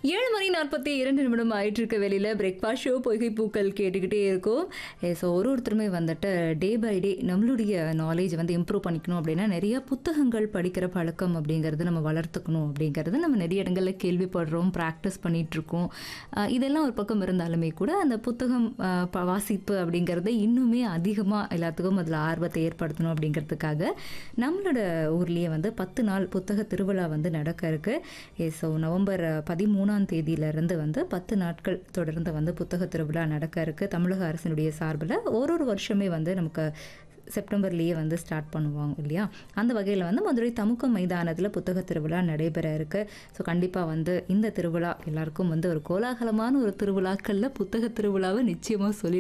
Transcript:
ஏழு மணி நாற்பத்தி இரண்டு நிமிடம் ஆயிட்டு இருக்க வெளியில் பிரேக்ஃபாஸ்ட் ஷோ பொய்கை பூக்கள் கேட்டுக்கிட்டே இருக்கும் ஸோ ஒரு ஒருத்தருமே வந்துட்டு டே பை டே நம்மளுடைய நாலேஜ் வந்து இம்ப்ரூவ் பண்ணிக்கணும் அப்படின்னா நிறைய புத்தகங்கள் படிக்கிற பழக்கம் அப்படிங்கிறது நம்ம வளர்த்துக்கணும் அப்படிங்கிறது நம்ம நிறைய இடங்களில் கேள்விப்படுறோம் ப்ராக்டிஸ் பண்ணிகிட்ருக்கோம் இதெல்லாம் ஒரு பக்கம் இருந்தாலுமே கூட அந்த புத்தகம் அஹ், ப- வாசிப்பு அப்படிங்கிறது இன்னுமே அதிகமாக எல்லாத்துக்கும் அதில் ஆர்வத்தை ஏற்படுத்தணும் அப்படிங்கிறதுக்காக நம்மளோட ஊர்லேயே வந்து பத்து நாள் புத்தக திருவிழா வந்து நடக்க இருக்கு ஸோ நவம்பர் பதிமூணாம் தேதியிலிருந்து வந்து பத்து நாட்கள் தொடர்ந்து வந்து புத்தக திருவிழா நடக்க இருக்கு தமிழக அரசினுடைய சார்பில் ஒரு ஒரு வருஷமே வந்து நமக்கு செப்டம்பர்லேயே வந்து ஸ்டார்ட் பண்ணுவாங்க இல்லையா அந்த வகையில் வந்து மதுரை தமுக்கம் மைதானத்தில் புத்தக திருவிழா நடைபெற இருக்கு ஸோ கண்டிப்பாக வந்து இந்த திருவிழா எல்லாருக்கும் வந்து ஒரு கோலாகலமான ஒரு திருவிழாக்களில் புத்தக திருவிழாவை நிச்சயமாக சொல்லி